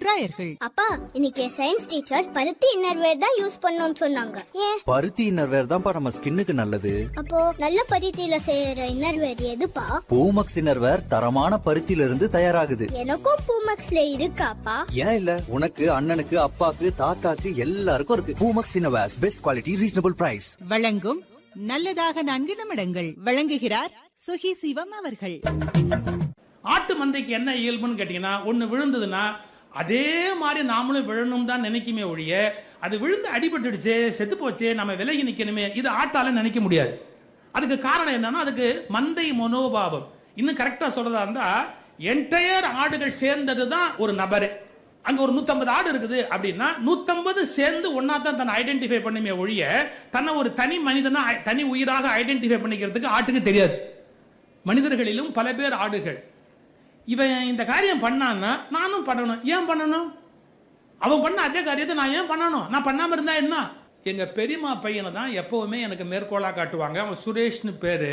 டிராயர்கள் அப்பா இன்னைக்கு சயின்ஸ் டீச்சர் பருத்தி இன்னர்வேர் தான் யூஸ் பண்ணணும்னு சொன்னாங்க ஏன் பருத்தி இன்னர்வேர் தான்ப்பா நம்ம ஸ்கின்னுக்கு நல்லது அப்போ நல்ல பருத்தியில செய்யற இன்னர்வேர் எதுப்பா பூமக்ஸ் இன்னர்வேர் தரமான பருத்தியில இருந்து தயாராகுது எனக்கும் பூமக்ஸ்ல இருக்காப்பா ஏன் இல்ல உனக்கு அண்ணனுக்கு அப்பாக்கு தாத்தாக்கு எல்லாருக்கும் இருக்கு Poomex innerwears best quality reasonable price வழங்கும் நல்லதாக நான்கு நிமிடங்கள் வழங்குகிறார் சுகி சிவம் அவர்கள் ஆட்டு மந்தைக்கு என்ன இயல்புன்னு கேட்டிங்கன்னா ஒன்று விழுந்ததுன்னா அதே மாதிரி நாமளும் விழணும் தான் நினைக்குமே ஒழிய அது விழுந்து அடிபட்டுடுச்சு செத்து போச்சு நம்ம விலகி நிற்கணுமே இது ஆட்டால நினைக்க முடியாது அதுக்கு காரணம் என்னன்னா அதுக்கு மந்தை மனோபாவம் இன்னும் கரெக்டாக சொல்றதா இருந்தா என்டையர் ஆடுகள் சேர்ந்தது தான் ஒரு நபர் அங்க ஒரு 150 ஆடு இருக்குது அப்படின்னா 150 சேர்ந்து ஒன்னா தான் தன்னை ஐடென்டிஃபை பண்ணுமே ஒழிய தன்னை ஒரு தனி மனிதனா தனி உயிராக ஐடென்டிஃபை பண்ணிக்கிறதுக்கு ஆட்டுக்கு தெரியாது மனிதர்களிலும் பல பேர் ஆடுகள் இவன் இந்த காரியம் பண்ணான்னா நானும் பண்ணணும் ஏன் பண்ணணும் அவன் பண்ண அதே காரியத்தை நான் ஏன் பண்ணணும் நான் பண்ணாம இருந்தா என்ன எங்க பெரியம்மா பையனை தான் எப்பவுமே எனக்கு மேற்கோளா காட்டுவாங்க அவன் சுரேஷ்னு பேரு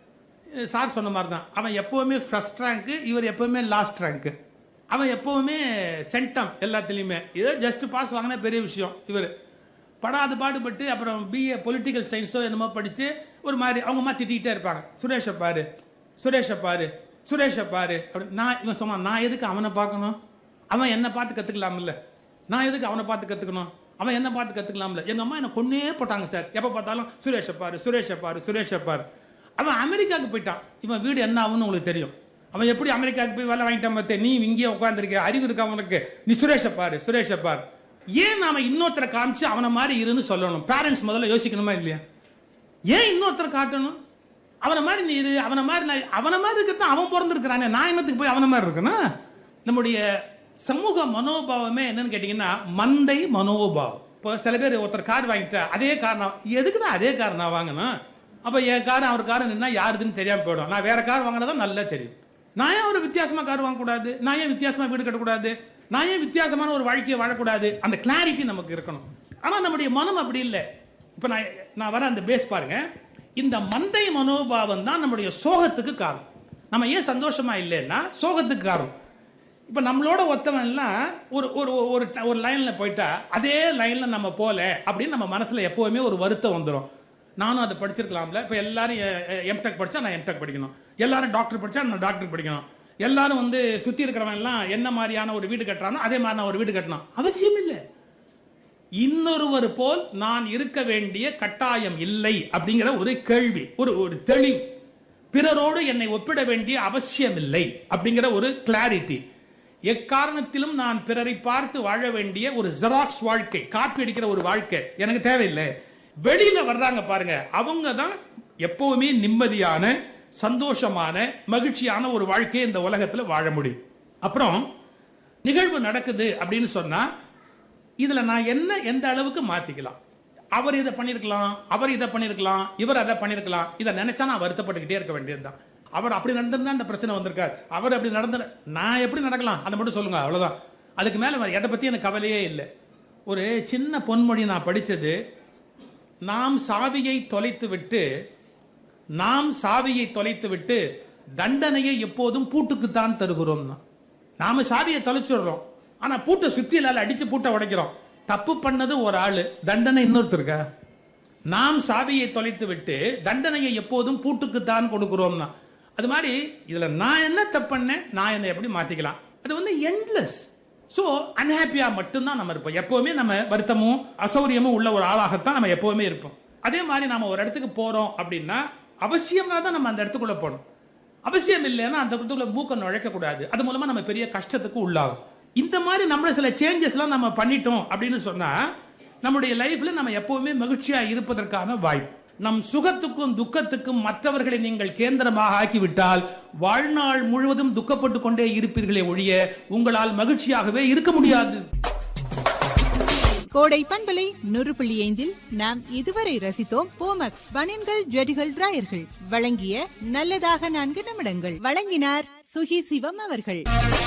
அஹ் சார் சொன்ன மாதிரி தான் அவன் எப்பவுமே ஃபர்ஸ்ட் ரேங்க்கு இவர் எப்பவுமே லாஸ்ட் ரேங்க்கு அவன் எப்பவுமே சென்டம் எல்லாத்துலேயுமே ஏதோ ஜஸ்ட் பாஸ் வாங்கினா பெரிய விஷயம் இவர் படாது பாடுபட்டு அப்புறம் பிஏ பொலிட்டிக்கல் சயின்ஸோ என்னமோ படித்து ஒரு மாதிரி அவங்க அம்மா திட்டிகிட்டே இருப்பாங்க சுரேஷை பாரு சுரேஷை பாரு சுரேஷை பாரு அப்படி நான் இவன் சொன்னான் நான் எதுக்கு அவனை பார்க்கணும் அவன் என்னை பார்த்து கற்றுக்கலாம்ல நான் எதுக்கு அவனை பார்த்து கற்றுக்கணும் அவன் என்ன பார்த்து கற்றுக்கலாம்ல எங்கள் அம்மா என்னை கொன்னே போட்டாங்க சார் எப்போ பார்த்தாலும் சுரேஷை பாரு சுரேஷை பாரு சுரேஷை பாரு அவன் அமெரிக்காவுக்கு போயிட்டான் இவன் வீடு என்ன ஆகும்னு உங்களுக்கு தெரியும் அவன் எப்படி அமெரிக்காவுக்கு போய் வேலை வாங்கிட்டான் பார்த்து நீ இங்கேயே உட்காந்துருக்க அறிவு இருக்கா உனக்கு நீ சுரேஷை பாரு சுரேஷை பாரு ஏன் நாம இன்னொருத்தரை காமிச்சு அவனை மாதிரி இருந்து சொல்லணும் பேரண்ட்ஸ் முதல்ல யோசிக்கணுமா இல்லையா ஏன் இன்னொருத்தரை காட்டணும் அவனை மாதிரி நீ இது அவனை மாதிரி நான் அவனை மாதிரி இருக்கிறது அவன் பிறந்திருக்கிறானே நான் என்னத்துக்கு போய் அவனை மாதிரி இருக்கணும் நம்முடைய சமூக மனோபாவமே என்னன்னு கேட்டிங்கன்னா மந்தை மனோபாவம் இப்போ சில பேர் ஒருத்தர் கார் வாங்கிட்டா அதே கார் நான் எதுக்கு தான் அதே கார் நான் வாங்கணும் அப்போ என் கார் அவர் கார் நின்னா யாருதுன்னு தெரியாம போயிடும் நான் வேற கார் வாங்கினதான் நல்லா தெரியும் நான் ஏன் ஒரு வித்தியாசமா கார் வாங்கக்கூடாது நான் ஏன் வித்தியாசமா வீடு கட்டக்கூடாது நான் ஏன் வித்தியாசமான ஒரு வாழ்க்கையை வாழக்கூடாது அந்த கிளாரிட்டி நமக்கு இருக்கணும் ஆனா நம்முடைய மனம் அப்படி இல்லை இப்போ நான் நான் வர அந்த பேஸ் பாருங்க இந்த மந்தை மனோபாவம் தான் நம்முடைய சோகத்துக்கு காரணம் நம்ம ஏன் சந்தோஷமா இல்லைன்னா சோகத்துக்கு காரணம் இப்போ நம்மளோட ஒத்தவன் எல்லாம் ஒரு ஒரு ஒரு ஒரு லைன்ல போயிட்டா அதே லைன்ல நம்ம போல அப்படின்னு நம்ம மனசுல எப்பவுமே ஒரு வருத்தம் வந்துடும் நானும் அதை படிச்சிருக்கலாம்ல இப்போ எல்லாரும் எம்டெக் படிச்சா நான் எம்டெக் படிக்கணும் எல்லாரும் டாக்டர் படிச்சா நான் டாக்டர் படிக்கணும் எல்லாரும் வந்து சுத்தி இருக்கிறவன் எல்லாம் என்ன மாதிரியான ஒரு வீடு கட்டுறானோ அதே மாதிரி நான் ஒரு வீடு கட்டணும் அவசியம் இல்லை இன்னொருவர் போல் நான் இருக்க வேண்டிய கட்டாயம் இல்லை அப்படிங்கிற ஒரு கேள்வி ஒரு ஒரு தெளிவு பிறரோடு என்னை ஒப்பிட வேண்டிய அவசியம் இல்லை அப்படிங்கிற ஒரு கிளாரிட்டி எக்காரணத்திலும் நான் பிறரை பார்த்து வாழ வேண்டிய ஒரு ஜெராக்ஸ் வாழ்க்கை காப்பி அடிக்கிற ஒரு வாழ்க்கை எனக்கு தேவையில்லை வெளியில வர்றாங்க பாருங்க அவங்க தான் எப்பவுமே நிம்மதியான சந்தோஷமான மகிழ்ச்சியான ஒரு வாழ்க்கையை இந்த உலகத்துல வாழ முடியும் அப்புறம் நிகழ்வு நடக்குது அப்படின்னு சொன்னா இதுல நான் என்ன எந்த அளவுக்கு மாத்திக்கலாம் அவர் இதை பண்ணிருக்கலாம் அவர் இதை பண்ணிருக்கலாம் இவர் அதை பண்ணிருக்கலாம் இதை நினைச்சா நான் வருத்தப்பட்டுக்கிட்டே இருக்க வேண்டியதுதான் அவர் அப்படி நடந்திருந்தா அந்த பிரச்சனை வந்திருக்காரு அவர் அப்படி நடந்த நான் எப்படி நடக்கலாம் அதை மட்டும் சொல்லுங்க அவ்வளவுதான் அதுக்கு மேல எதை பத்தி எனக்கு கவலையே இல்லை ஒரு சின்ன பொன்மொழி நான் படிச்சது நாம் சாவியை தொலைத்து விட்டு நாம் சாவியை தொலைத்து விட்டு தண்டனையை எப்போதும் பூட்டுக்குத்தான் தருகிறோம்னா நாம சாவியை தொலைச்சிடுறோம் ஆனா பூட்டை சுத்தியிலால அடிச்சு பூட்டை உடைக்கிறோம் தப்பு பண்ணது ஒரு ஆளு தண்டனை இன்னொருத்தருக்கா நாம் சாவியை தொலைத்து விட்டு தண்டனையை எப்போதும் பூட்டுக்குத்தான் கொடுக்கிறோம்னா அது மாதிரி இதுல நான் என்ன தப்பு பண்ணேன் நான் என்னை எப்படி மாத்திக்கலாம் அது வந்து எண்ட்லெஸ் ஸோ அன்ஹாப்பியா மட்டும்தான் நம்ம இருப்போம் எப்பவுமே நம்ம வருத்தமும் அசௌரியமும் உள்ள ஒரு ஆளாகத்தான் நம்ம எப்பவுமே இருப்போம் அதே மாதிரி நாம ஒரு இடத்துக்கு போறோம் அப்படின்னா அவசியம்னா தான் நம்ம அந்த இடத்துக்குள்ள போகணும் அவசியம் இல்லைன்னா அந்த இடத்துக்குள்ள மூக்க நுழைக்க கூடாது அது மூலமா நம்ம பெரிய கஷ்டத்துக்கு உள்ளாகும் இந்த மாதிரி நம்மள சில சேஞ்சஸ்லாம் நம்ம பண்ணிட்டோம் அப்படின்னு சொன்னா நம்முடைய லைஃப்ல நம்ம எப்பவுமே மகிழ்ச்சியா இருப்பதற்கான வாய்ப்பு நம் சுகத்துக்கும் துக்கத்துக்கும் மற்றவர்களை நீங்கள் கேந்திரமாக ஆக்கிவிட்டால் வாழ்நாள் முழுவதும் துக்கப்பட்டு கொண்டே இருப்பீர்களே ஒழிய உங்களால் மகிழ்ச்சியாகவே இருக்க முடியாது கோடை பண்பலை நூறு புள்ளி ஐந்தில் நாம் இதுவரை ரசித்தோம் போமக்ஸ் பனின்கள் ஜெடிகள் டிராயர்கள் வழங்கிய நல்லதாக நான்கு நிமிடங்கள் வழங்கினார் சுகி சிவம் அவர்கள்